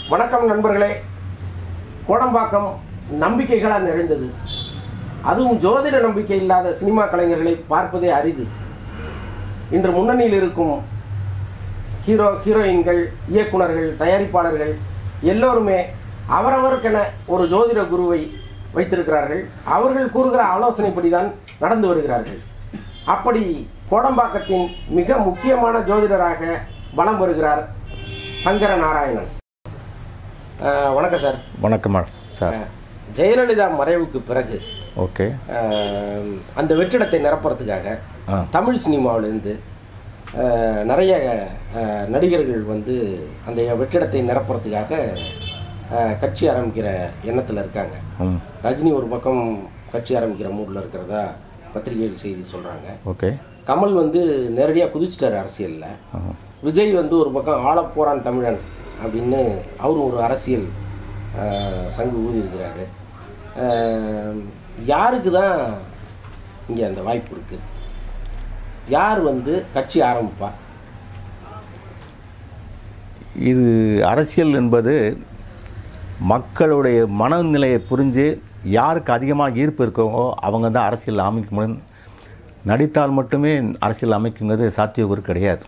வணக்கம் நண்பர்களே கோடம்பாக்கம் நம்பிக்கைகளால் நிறைந்தது அதுவும் ஜோதிட நம்பிக்கை இல்லாத சினிமா கலைஞர்களை பார்ப்பதே அரிது இன்று முன்னணியில் இருக்கும் ஹீரோ ஹீரோயின்கள் இயக்குனர்கள் தயாரிப்பாளர்கள் எல்லோருமே அவரவருக்கென ஒரு ஜோதிட குருவை வைத்திருக்கிறார்கள் அவர்கள் கூறுகிற ஆலோசனைப்படி தான் நடந்து வருகிறார்கள் அப்படி கோடம்பாக்கத்தின் மிக முக்கியமான ஜோதிடராக வலம் வருகிறார் சங்கர நாராயணன் அஹ், வணக்கம் சார் வணக்கம் சார் அஹ், ஜெயலலிதா மறைவுக்கு பிறகு ஓகே அஹ், அந்த வெற்றிடத்தை நிரப்புறதுக்காக ஆ. தமிழ் சினிமாவிலேருந்து அஹ், நிறைய அஹ், நடிகர்கள் வந்து அந்த வெற்றிடத்தை நிரப்புறதுக்காக அஹ், கட்சி ஆரம்பிக்கிற எண்ணத்தில் இருக்காங்க ம் ரஜினி ஒரு பக்கம் கட்சி ஆரம்பிக்கிற மூடில் இருக்கிறதா பத்திரிகைகள் செய்தி சொல்கிறாங்க ஓகே கமல் வந்து நேரடியாக குதிச்சிட்டாரு அரசியலில் விஜய் வந்து ஒரு பக்கம் ஆளப்போறான் தமிழன் அப்படின்னு அவரும் ஒரு அரசியல் ஆஹ், சங்கு ஊதி இருக்கிறாரு ஆஹ், யாருக்கு தான் இங்கே அந்த வாய்ப்பு இருக்குது யார் வந்து கட்சி ஆரம்பிப்பா இது அரசியல் என்பது மக்களுடைய மனநிலையை புரிஞ்சு யாருக்கு அதிகமாக ஈர்ப்பு இருக்கோ அவங்க தான் அரசியல் அமைக்க முடியும் நடித்தால் மட்டுமே அரசியல் அமைக்குங்கிறது சாத்தியக்கூறு கிடையாது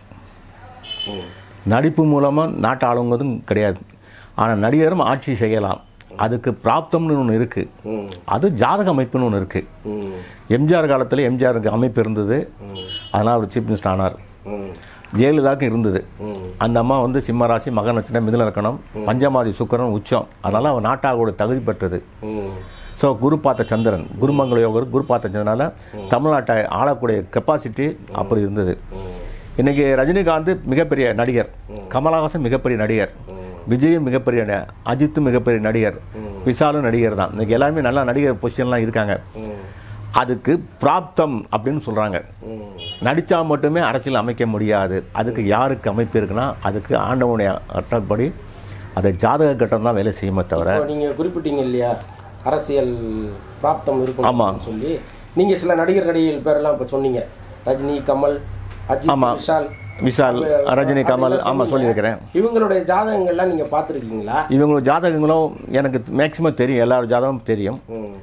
ம். நடிப்பு மூலமாக நாட்டை ஆளுங்கிறதும் கிடையாது ஆனால் நடிகரும் ஆட்சி செய்யலாம் அதுக்கு பிராப்தம்னு ஒன்று இருக்குது ம் அது ஜாதக அமைப்புன்னு ஒன்று இருக்குது ம் எம்ஜிஆர் காலத்தில் எம்ஜிஆருக்கு அமைப்பு இருந்தது அதனால் அவர் சீஃப் மினிஸ்டர் ஆனார் ம் ஜெயலலிதாவுக்கும் இருந்தது ம் அந்த அம்மா வந்து சிம்ம ராசி மக நட்சத்திரம் மிதுன லக்கணம் பஞ்சமாதி சுக்கரன் உச்சம் அதனால அவர் நாட்டாவோட தகுதி பெற்றது ம் ஸோ குரு பார்த்த சந்திரன் குருமங்கள யோகர் குரு பார்த்த சந்திரனால தமிழ்நாட்டை ஆளக்கூடிய கெப்பாசிட்டி அப்படி இருந்தது இன்னைக்கு ரஜினிகாந்த் மிகப்பெரிய நடிகர் கமலஹாசன் மிகப்பெரிய நடிகர் விஜயும் மிகப்பெரிய ந- அஜித்தும் மிகப்பெரிய நடிகர் விஷாலும் நடிகர் தான் இன்னைக்கு எல்லாருமே நல்ல நடிகர் பொசிஷன்லாம் இருக்காங்க ம் அதுக்கு பிராப்தம் அப்படின்னு சொல்றாங்க ம் நடித்தா மட்டுமே அரசியல் அமைக்க முடியாது அதுக்கு யாருக்கு அமைப்பு இருக்குன்னா அதுக்கு ஆண்டவனுடைய அட்டப்படி அதை ஜாதக கட்டம் தான் வேலை செய்யுமே தவிர இப்போ நீங்க குறிப்பிட்டீங்க இல்லையா அரசியல் பிராப்தம் இருக்கும் ஆமா. அப்படின்னு சொல்லி நீங்க சில நடிகர் நடிகைகள் பேரெல்லாம் இப்ப சொன்னீங்க ரஜினி கமல் அஜித் ஆமா. விஷால் விஷால் அப்ப- ரஜினி கமல் அப்படிலாம் ஆமாம் சொன்னீங்க. சொல்லியிருக்கிறேன் இவங்களுடைய ஜாதகங்கள்லாம் நீங்க பார்த்துருக்கீங்களா இவங்களோட ஜாதகங்களும் எனக்கு மேக்சிமம் தெரியும் எல்லா ஜாதகமும் தெரியும்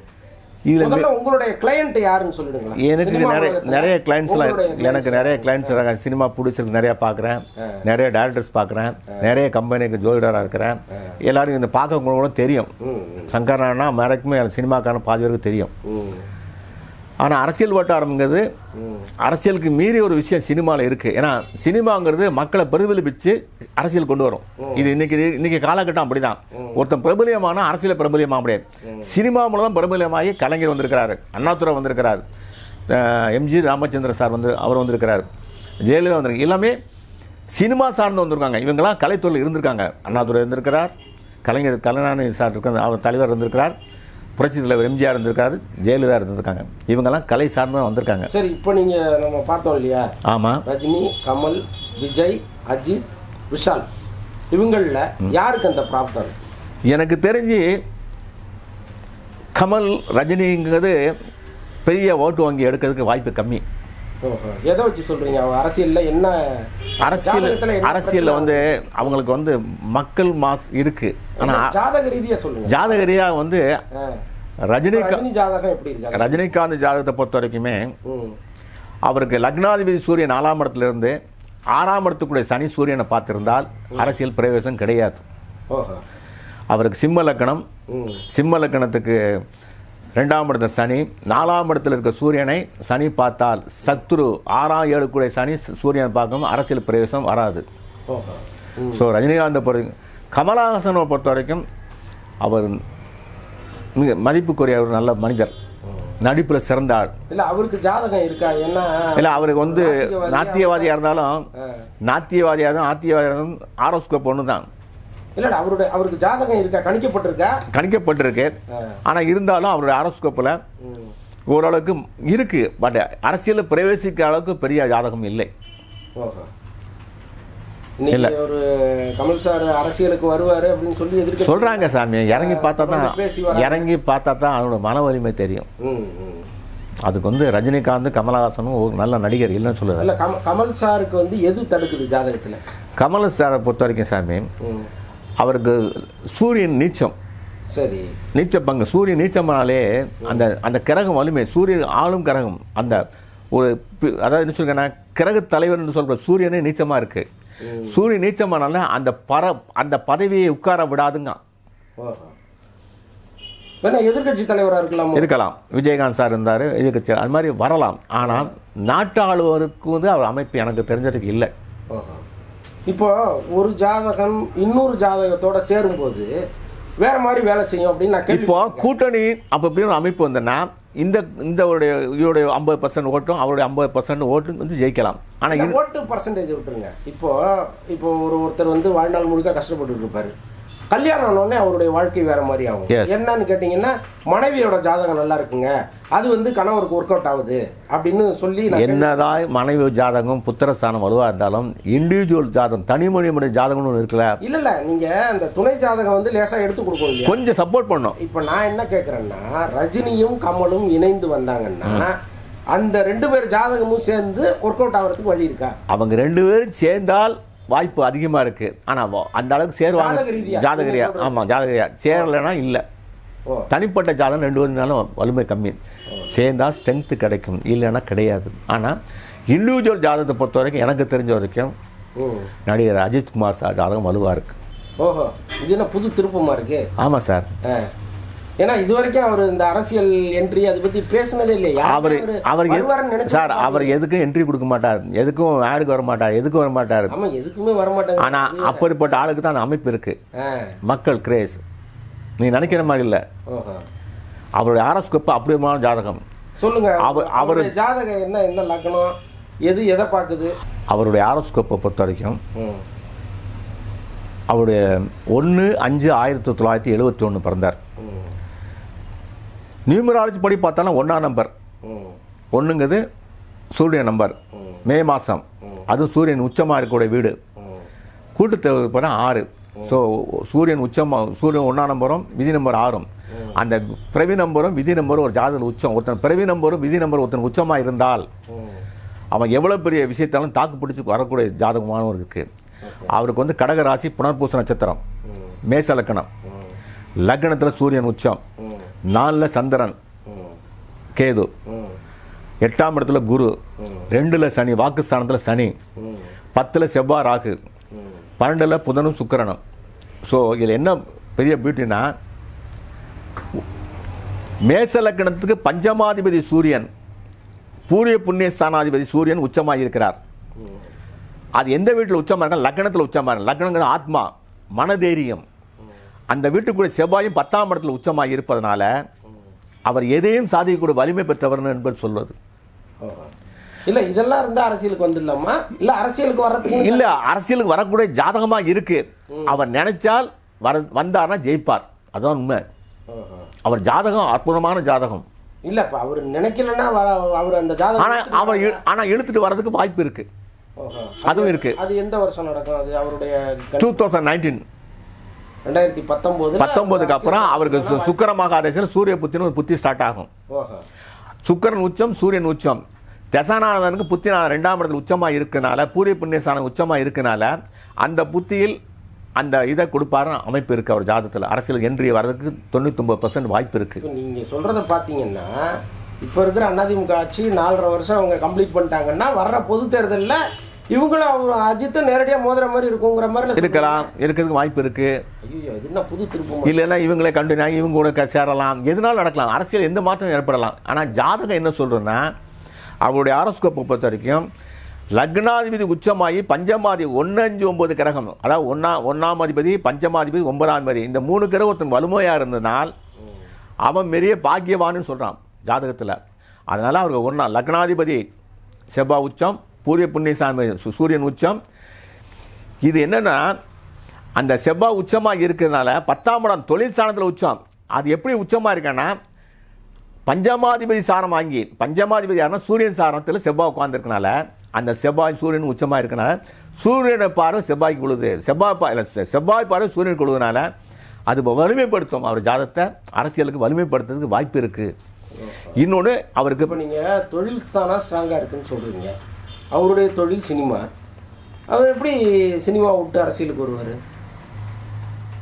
இதில் முதல்ல உங்களுடைய கிளையண்ட் யாருன்னு சொல்லிடுங்களா எனக்கு சினிமா நிறைய உலகத்துல நிறைய கிளைண்ட்ஸ்லாம் உங்களுடைய எனக்கு clients நிறைய கிளைண்ட்ஸ் இருக்காங்க சினிமா பிடிச்சிருக்கு நிறைய பார்க்குறேன் நிறைய டேரக்டர்ஸ் பார்க்குறேன் நிறைய கம்பெனிக்கு ஜோதிடராக இருக்கிறேன் எல்லாரும் இந்த பார்க்கறவங்க கூட தெரியும் ம், சங்கரனா மேரக்குமே சினிமாக்கான பாதி பேருக்கு தெரியும் ம், ஆனால் அரசியல் வட்டாரம்ங்கிறது ம், அரசியலுக்கு மீறி ஒரு விஷயம் சினிமாவில் இருக்குது ஏன்னா சினிமாங்கிறது மக்களை பிரதிபலிப்பிச்சு அரசியல் கொண்டு வரும் இது இன்னைக்கு இன்னைக்கு காலகட்டம் அப்படிதான் ஒருத்தன் பிரபலியமான அரசியல பிரபலியமாக முடியாது சினிமா மூலம் தான் பிரபலியமாகி கலைஞர் வந்திருக்கிறாரு அண்ணாதுரை வந்திருக்கிறார் அஹ் எம்ஜி ராமச்சந்திர சார் வந்து அவர் வந்திருக்கிறார் ஜெயலலிதா வந்திருக்கு எல்லாமே சினிமா சார்ந்து வந்திருக்காங்க இவங்கெல்லாம் கலைத்துறையில் இருந்திருக்காங்க அண்ணாதுரை இருந்திருக்கிறார் கலைஞர் கலைஞானி சார் இருக்க அவர் தலைவர் இருந்திருக்கிறார் புரட்சி தலைவர் எம்ஜிஆர் இருந்திருக்காரு ஜெயலலிதா இருந்திருக்காங்க இவங்கெல்லாம் கலை சார்ந்து தான் வந்திருக்காங்க சரி இப்போ நீங்க நம்ம பார்த்தோம் இல்லையா ஆமாம் ரஜினி கமல் விஜய் அஜித் விஷால் இவங்களில் யாருக்கு அந்த பிராப்தம் இருக்கு எனக்கு தெரிஞ்சு கமல் ரஜினிங்கிறது பெரிய ஓட்டு வங்கி எடுக்கிறதுக்கு வாய்ப்பு கம்மி ஓஹோ. எதை வச்சு சொல்றீங்க அவங்க அரசியல்ல என்ன அரசியல் ஜாதகத்துல என்ன அரசியல்ல பிரச்சனை? வந்து அவங்களுக்கு வந்து மக்கள் மாஸ் இருக்கு ஆனா ஜாதக ரீதியா சொல்லுங்க ஜாதக ரீதியா வந்து ஆ. ரஜினி ரஜினி ஜாதகம் எப்படி இருக்காங்க ரஜினிகாந்த் ஜாதகத்தை பொறுத்த வரைக்குமே ம். அவருக்கு லக்னாதிபதி சூரியன் நாலாம் இடத்துல இருந்து ஆறாம் இடத்துக்குடைய சனி சூரியனை பார்த்திருந்தால் அரசியல் பிரவேசம் கிடையாது ஓஹோ அவருக்கு சிம்ம லக்கணம் ம் சிம்ம லக்கணத்துக்கு ரெண்டாம் இடத்துல சனி நாலாம் இடத்துல இருக்க சூரியனை சனி பார்த்தால் சத்ரு ஆறாம் ஏழு கூட சனி சூரியனை பார்க்கும் அரசியல் பிரவேசம் வராது ஓஹோ ஸோ ரஜினிகாந்தை பொறுத்த கமலஹாசனை பொறுத்த வரைக்கும் அவர் மிக மதிப்புக்குரிய ஒரு நல்ல மனிதர் நடிப்பில் சிறந்த ஆள் இல்ல அவருக்கு ஜாதகம் இருக்கா என்ன இல்லை அவருக்கு வந்து நாத்திகவாதியா நாத்தியவாதியாக இருந்தாலும் ஆ. நாத்தியவாதியாக இருந்தாலும் ஆத்தியவாதியாக இருந்தாலும் ஆரோஸ்கோப் ஒன்று தான் இல்ல இல்ல, அவருடைய அவருக்கு ஜாதகம் இருக்கா கணிக்கப்பட்டிருக்கா கணிக்கப்பட்டிருக்கு ஆ. ஆனால் இருந்தாலும் அவருடைய ஆரோஸ்கோப்பில் ம். ஓரளவுக்கு இருக்கு பட் அரசியலில் பிரவேசிக்கிற அளவுக்கு பெரிய ஜாதகம் இல்லை ஓஹோ இன்னைக்கு ஒரு கமல் சார் அரசியலுக்கு வருவாரு அப்படின்னு சொல்லி எதிர்க்க சொல்றாங்க சாமி இறங்கி பார்த்தா தான் தொடர்ந்து பேசி வராங்க. இறங்கி பார்த்தா தான் அவனோட மன வலிமை தெரியும் ம் ம் அதுக்கு வந்து ரஜினிகாந்த் கமலஹாசனும் ஒரு நல்ல நடிகர் இல்லைன்னு சொல்லுவேன் இல்ல கம கமல் சாருக்கு வந்து எது தடுக்குது ஜாதகத்துல கமல் சாரை பொறுத்த வரைக்கும் சாமி ம் அவருக்கு சூரியன் நீச்சம் சரி நீச்ச பங்கு சூரியன் நீச்சமானாலே அந்த அந்த கிரகம் வலிமை சூரியன் ஆளும் கிரகம் அந்த ஒரு பி- அதாவது என்ன சொல்லுங்கன்னா கிரக தலைவர்னு சொல்ற சூரியனே நீச்சமா இருக்கு சூரியன் நீச்சமானால அந்த பர அந்த பதவியை உட்கார விடாதுங்க ஓஹோ வேணா எதிர்க்கட்சி தலைவரா இருக்கலாம் இருக்கலாம் விஜயகாந்த் சார் இருந்தார் எதிர்கட்சி அது மாதிரி வரலாம் ஆனால் நாட்டு ஆளுவருக்கு வந்து அவர் அமைப்பு எனக்கு தெரிஞ்சதுக்கு இல்லை ஓஹோ. இப்போ ஒரு ஜாதகம் இன்னொரு ஜாதகத்தோட சேரும்போது வேற மாதிரி வேலை செய்யும் அப்படின்னு நான் கேள்வி இப்போ கூட்டணி அப்போ இப்படின்னு ஒரு அமைப்பு வந்தேன்னா இந்த இந்த உடைய இவருடைய ஐம்பது பர்சன்ட் ஓட்டும் அவருடைய ஐம்பது பர்சன்ட் ஓட்டும் வந்து ஜெயிக்கலாம் ஆனால் இந்த ஓட்டு பர்சன்டேஜ் விட்டுருங்க இப்போ இப்போ ஒரு ஒருத்தர் வந்து வாழ்நாள் முழுக்க கஷ்டப்பட்டு இருப்பாரு கல்யாணம் ஆனோடனே அவருடைய வாழ்க்கை வேற மாதிரி ஆகும் Yes. என்னன்னு கேட்டிங்கன்னா மனைவியோட ஜாதகம் நல்லா இருக்குங்க அது வந்து கணவருக்கு ஒர்க் அவுட் ஆகுது அப்படின்னு சொல்லி நான் கேள்வி- என்னதான் மனைவி ஜாதகம் புத்திரஸ்தானம் வலுவாக இருந்தாலும் இண்டிவிஜுவல் ஜாதகம் தனி மனிதனுடைய ஜாதகம்னு ஒன்று இருக்குல்ல இல்ல இல்ல நீங்க அந்த துணை ஜாதகம் வந்து லேசா எடுத்து கொடுக்கும் இல்லையா கொஞ்சம் சப்போர்ட் பண்ணும் இப்ப நான் என்ன கேக்குறேன்னா ரஜினியும் கமலும் இணைந்து வந்தாங்கன்னா அந்த ரெண்டு பேர் ஜாதகமும் சேர்ந்து ஒர்க் அவுட் ஆகிறதுக்கு வழி இருக்கா அவங்க ரெண்டு பேரும் சேர்ந்தால் வாய்ப்பு அதிகமாக இருக்கு ஆனால் அந்த அளவுக்கு ஜாதக சேருவாங்க ரீதியா? ஜாதகரியா நீங்க சொல்றது. ஆமாம் ஜாதகரியா சேரலைன்னா இல்லை ஓ தனிப்பட்ட ஜாதகம் ரெண்டு பேருனாலும் வலிமை கம்மி சேர்ந்தால் ஸ்ட்ரென்த்து கிடைக்கும் இல்லைன்னா கிடையாது ஆனால் இண்டிவிஜுவல் ஜாதகத்தை பொறுத்த வரைக்கும் எனக்கு தெரிஞ்ச வரைக்கும் ம். நடிகர் அஜித் குமார் சார் ஜாதகம் வலுவாக இருக்கு ஓஹோ இது என்ன புது திருப்பமா இருக்கு ஆமாம் சார் ஆ. ஏன்னா இது வரைக்கும் அவர் இந்த அரசியல் என்ட்ரி அதை பத்தி பேசுனதே இல்லையா அவர் அவர் வருவாருன்னு நினைச்சு சார் அவர் எதுக்கும் என்ட்ரி கொடுக்க மாட்டார் எதுக்கும் ஆடுக்கு வர மாட்டார் எதுக்கும் வர மாட்டார் ஆமா எதுக்குமே வர மாட்டாங்க ஆனா அப்படிப்பட்ட ஆளுக்கு தான் அந்த அமைப்பு இருக்கு ஆ. மக்கள் கிரேஸ் நீ நினைக்கிற மாதிரி இல்லை ஓஹோ அவருடைய ஆரஸ்கோப்பு அப்படியமான ஜாதகம் சொல்லுங்க அவர்- அவருடைய ஜாதகம் என்ன என்ன லக்னம் எது எதை பாக்குது அவருடைய ஆரோஸ்கோப்பை பொறுத்த வரைக்கும் ம். அவருடைய ஒன்று அஞ்சு ஆயிரத்தி தொள்ளாயிரத்தி எழுபத்தி ஒன்று பிறந்தார் ம். நியூமராலஜி படி பார்த்தாலும் ஒன்றாம் நம்பர் ம். ஒன்றுங்கிறது சூரிய நம்பர் மே மாதம் அதுவும் சூரியன் உச்சமாக இருக்கக்கூடிய வீடு ம். கூட்டுத்தொகை போனால் ஆறு ஸோ சூரியன் உச்சமாக சூரியன் ஒன்றாம் நம்பரும் விதி நம்பர் ஆறும் அந்த பிறவி நம்பரும் விதி நம்பரும் ஒரு ஜாதக உச்சம் ஒருத்தன் பிறவி நம்பரும் விதி நம்பர் ஒருத்தன் உச்சமாக இருந்தால் ம். அவன் எவ்வளோ பெரிய விஷயத்தாலும் தாக்கு பிடிச்சி வரக்கூடிய ஜாதகமானவன் இருக்கு அவருக்கு வந்து கடக ராசி புனர்பூச நட்சத்திரம் மேச லக்கணம் லக்னத்தில் சூரியன் உச்சம் ம். நாலில் சந்திரன் ம். கேது ம். எட்டாம் இடத்துல குரு ரெண்டுல சனி வாக்குஸ்தானத்தில் சனி ம். பத்தில் செவ்வாய் ராகு ம். பன்னெண்டில் புதனும் சுக்கிரனும் ஸோ இதில் என்ன பெரிய பியூட்டினா மேச லக்கணத்துக்கு பஞ்சமாதிபதி சூரியன் பூரிய புண்ணிய ஸ்தானாதிபதி சூரியன் உச்சமாக இருக்கிறார் அது எந்த வீட்டில் உச்சமாக இருக்கா லக்னத்தில் உச்சமாக இருக்கு லக்னங்கிற ஆத்மா மனதைரியம் அந்த வீட்டுக்குள்ள செவ்வாயும் பத்தாம் இடத்துல உச்சமாக இருப்பதனால அவர் எதையும் சாதிக்கக்கூடிய வலிமை பெற்றவர் என்பது சொல்வது ஓஹோ. இல்ல இதெல்லாம் இருந்தா அரசியலுக்கு வந்துடலாமா இல்ல அரசியலுக்கு வர்றதுக்கு இல்ல அரசியலுக்கு வரக்கூடிய ஜாதகமா இருக்கு அவர் நினைச்சால் வர வந்தார்னா ஜெயிப்பார் அதான் உண்மை ஓஹோ. அவர் ஜாதகம் அற்புதமான ஜாதகம் இல்ல இப்ப அவர் நினைக்கலன்னா வர- அவர் அந்த ஜாதகம் ஆனா அவர் இழு- ஆனா இழுத்துட்டு வர்றதுக்கு வாய்ப்பு இருக்கு ஓஹோ. அதுவும் இருக்கு அது எந்த வருஷம் நடக்கும் அது அவருடைய டூ தௌசண்ட் நைன்டீன் ரெண்டாயிரத்தி பத்தொன்பதுல பத்தொன்பதுக்கு அப்புறம் அவருக்கு சு- சுக்கிர மகாதேசத்தில் சூரிய புத்தின்னு ஒரு புத்தி ஸ்டார்ட் ஆகும் ஓஹோ சுக்கிரன் உச்சம் சூரியன் உச்சம் தசாநாதனுக்கு புத்தி நான் ரெண்டாம் இடத்துல உச்சமாக இருக்கனால பூரிய புண்ணியஸ்தானம் உச்சமாக இருக்கனால அந்த புத்தியில் அந்த இதை கொடுப்பாரு அமைப்பு இருக்கு அவர் ஜாதகத்தில் அரசியல் என்ட்ரி வர்றதுக்கு தொண்ணூத்தொம்பது பர்சன்ட் வாய்ப்பு இருக்கு இப்போ நீங்க சொல்றத பாத்தீங்கன்னா இப்போ இருக்கிற அதிமுக ஆட்சி நாலரை வருஷம் அவங்க கம்ப்ளீட் பண்ணிட்டாங்கன்னா வர்ற பொது தேர்தல்ல இவங்களும் அவங்க அஜித்தும் நேரடியா மோதுற மாதிரி இருக்குங்கிற மாதிரி இருக்கலாம் இருக்கிறதுக்கு வாய்ப்பு இருக்கு ஐயோ இது என்ன புது திருப்பம் இல்லைன்னா இவங்களே கண்டு இவங்க கூட க- சேரலாம் எதுனாலும் நடக்கலாம் அரசியல் எந்த மாற்றம் ஏற்படலாம் ஆனால் ஜாதகம் என்ன சொல்றதுன்னா அவருடைய ஆரோஸ்கோப்பை பொறுத்த வரைக்கும் லக்னாதிபதி உச்சமாகி பஞ்சமாதி ஒன்று அஞ்சு ஒன்பது கிரகம் அதாவது ஒன்னா ஒன்னாம் அதிபதி பஞ்சமாதிபதி ஒன்பதாம் அதிபதி இந்த மூணு கிரகம் ஒருத்தன் வலிமையா இருந்தனால் அவன் பெரிய பாக்கியவான்னு சொல்றான் ஜாதகத்தில் அதனால அவருக்கு ஒன்றா லக்னாதிபதி செவ்வாய் உச்சம் பூரிய புண்ணியசாமி சு- சூரியன் உச்சம் இது என்னன்னா அந்த செவ்வாய் உச்சமாக இருக்கிறதுனால பத்தாம் இடம் தொழில் ஸ்தானத்தில் உச்சம் அது எப்படி உச்சமாக இருக்கேன்னா பஞ்சமாதிபதி சாரம் வாங்கி பஞ்சமாதிபதி யாருன்னா சூரியன் சாரத்தில் செவ்வாய் உட்காந்துருக்கனால அந்த செவ்வாய் சூரியன் உச்சமாக இருக்கனால சூரியனை பார்வை செவ்வாய்க்கு விழுது செவ்வாய் பா இல்ல, செ- செவ்வாய் பார்வை சூரியனுக்கு விழுதுனால அது வலிமைப்படுத்தும் அவர் ஜாதகத்தை அரசியலுக்கு வலிமைப்படுத்துறதுக்கு வாய்ப்பு இருக்கு இன்னொன்று அவருக்கு இப்போ நீங்க தொழில் ஸ்தானம் ஸ்ட்ராங்கா இருக்குன்னு சொல்றீங்க அவருடைய தொழில் சினிமா அவர் எப்படி சினிமா விட்டு அரசியலுக்கு வருவாரு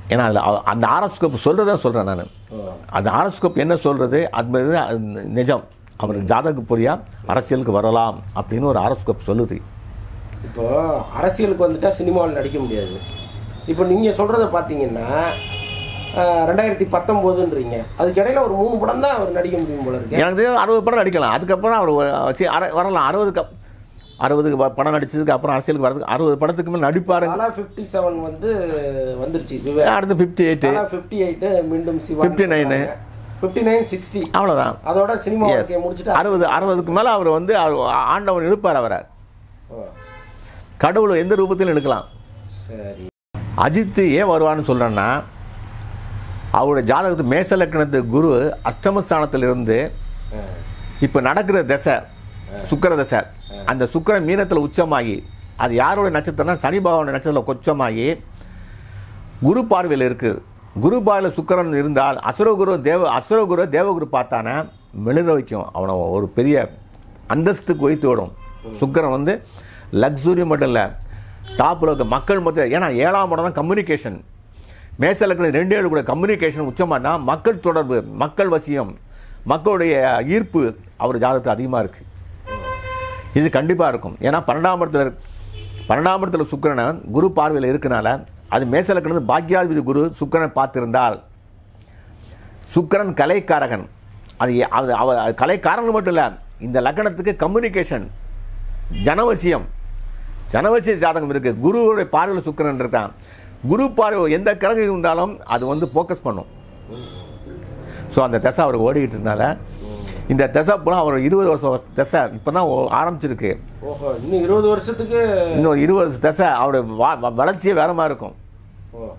ஏன்னா அதில் அந்த ஆரோஸ்கோப் சொல்கிறத சொல்கிறேன் நான் ஓ அந்த ஆரோஸ்கோப் என்ன சொல்கிறது அது அது நிஜம் அவர் ஜாதக புரியா அரசியலுக்கு வரலாம் அப்படின்னு ஒரு ஆரோஸ்கோப் சொல்லுது இப்போ அரசியலுக்கு வந்துட்டா சினிமாவில் நடிக்க முடியாது இப்போ நீங்கள் சொல்கிறத பார்த்தீங்கன்னா ஆஹ், ரெண்டாயிரத்தி பத்தொம்போதுன்றீங்க அதுக்கு இடையில ஒரு மூணு படம் தான் அவர் நடிக்க முடியும் போல இருக்கு எனக்கு தெரியும் அறுபது படம் நடிக்கலாம் அதுக்கப்புறம் அவர் ஒரு- சரி, அற- வரலாம் அறுபதுக்கு அப்- அறுபதுக்கு வ- படம் நடிச்சதுக்கு அப்புறம் அரசியலுக்கு வரதுக்கு அறுபது படத்துக்கு மேலே நடிப்பாருங்க காலா ஃபிஃப்டி செவன் வந்து வந்துருச்சு விவேக் அடுத்து fifty eight Kaala fifty eight மீண்டும் சிவா 59. ஃபிஃப்டி நைன் சிக்ஸ்டி அவ்வளோதான் அதோட சினிமா எஸ் வாழ்க்கையை முடிச்சுட்டு அறுபது அறுபதுக்கு மேலே அவர் வந்து அவர் ஆண்டவன் இருப்பார் அவரை ஓ, கடவுள் எந்த ரூபத்திலும் எடுக்கலாம் சரி அஜித் ஏன் வருவான்னு சொல்கிறேன்னா அவருடைய ஜாதகத்து மேச லக்கணத்து குரு அஷ்டமஸ்தானத்திலிருந்து ஆ, இப்போ நடக்கிற தசை சுக்கிர தசை அந்த சுக்கிரன் மீனத்தில் உச்சமாகி அது யாருடைய நட்சத்திரம்னா சனி பகவானுடைய நட்சத்திரத்தில் கொச்சமாகி குரு பார்வையில் இருக்குது குரு பார்வையில் சுக்கிரன் இருந்தால் அசுரகுரு தேவ அசுரகுரு தேவகுரு பார்த்தானே மெளிர வைக்கும் அவனை ஒரு பெரிய அந்தஸ்துக்கு வைத்து விடும் சுக்கிரன் வந்து லக்ஸுரி மட்டும் இல்லை டாப்பில் இருக்க மக்கள் மொத்தம் ஏன்னா ஏழாம் இடம் தான் கம்யூனிகேஷன் மேசலக்கிற ரெண்டு ஏழு கூட கம்யூனிகேஷன் உச்சமாக தான் மக்கள் தொடர்பு மக்கள் வசியம் மக்களுடைய ஈர்ப்பு அவர் ஜாதகத்தில் அதிகமாக இருக்குது இது கண்டிப்பாக இருக்கும் ஏன்னா பன்னெண்டாம் இடத்துல பன்னெண்டாம் இடத்துல சுக்கிரனை குரு பார்வையில் இருக்கனால அது மேசலக்கணத்து பாக்யாதிபதி குரு சுக்கிரனை பார்த்திருந்தால் சுக்கிரன் கலைக்காரகன் அது ஏ- அது அவர் அது கலைக்காரன் மட்டும் இல்லை இந்த லக்னத்துக்கு கம்யூனிகேஷன் ஜனவசியம் ஜனவசிய ஜாதகம் இருக்கு குருவுடைய பார்வையில் சுக்கிரன் இருக்கான் குரு பார்வை எந்த கிழங்கு இருந்தாலும் அது வந்து ஃபோக்கஸ் பண்ணும் ஸோ அந்த தசை அவர் ஓடிக்கிட்டு இருந்தால இந்த தசை போனால் அவர் இருபது வருஷம் தசை இப்போ தான் ஆரம்பிச்சிருக்கு ஓஹோ இன்னும் இருபது வருஷத்துக்கு இன்னும் இருபது வருஷம் தசை அவருடைய வா- வ- வளர்ச்சியே வேற மாதிரி இருக்கும் ஓ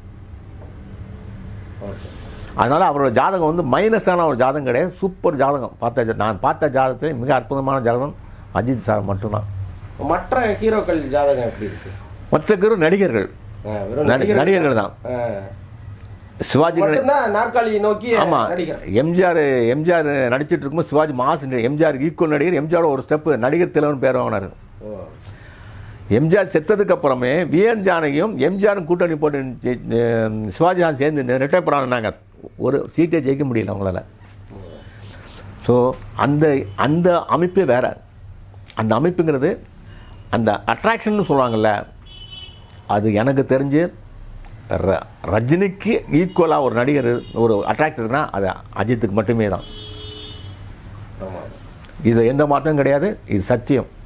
ஓகே அதனால அவரோட ஜாதகம் வந்து மைனஸான ஒரு ஜாதகம் கிடையாது சூப்பர் ஜாதகம் பார்த்த ஜா- நான் பார்த்த ஜாதகத்தில் மிக அற்புதமான ஜாதகம் அஜித் சார் மட்டும்தான் மற்ற ஹீரோக்கள் ஜாதகம் எப்படி இருக்கு மற்ற குரு நடிகர்கள் ஆ, வெறும் நடி- நடிகர்கள் நடிகர்கள் தான் ஆ. சிவாஜி கணே- மட்டும்தான் நாற்காலியை நோக்கி ஆமா நடிகர் எம்ஜிஆர் எம்ஜிஆர் நடிச்சிட்டு இருக்கும்போது சிவாஜி மாஸ் எம்ஜிஆர் ஈக்குவல் நடிகர் எம்ஜிஆர் ஒரு ஸ்டெப் நடிகர் திலவன் பேர் வாங்கினார் ஓ எம்ஜிஆர் செத்ததுக்கு அப்புறமே விஎன் ஜானகியும் எம்ஜிஆரும் கூட்டணி போட்டு ஜெ- அஹ் சிவாஜி தான் சேர்ந்து ரெட்டை படம் ஒரு சீட்டை ஜெயிக்க முடியல அவங்களால ஸோ அந்த அந்த அமைப்பே வேற அந்த அமைப்புங்கிறது அந்த அட்ராக்ஷன் சொல்லுவாங்கல்ல அது எனக்கு தெரிஞ்சு ர- ரஜினிக்கு ஈக்குவலாக ஒரு நடிகர் ஒரு அட்ராக்டர்னா அது அஜித்துக்கு மட்டுமே தான் ஆமா இது எந்த மாற்றம் கிடையாது இது சத்தியம்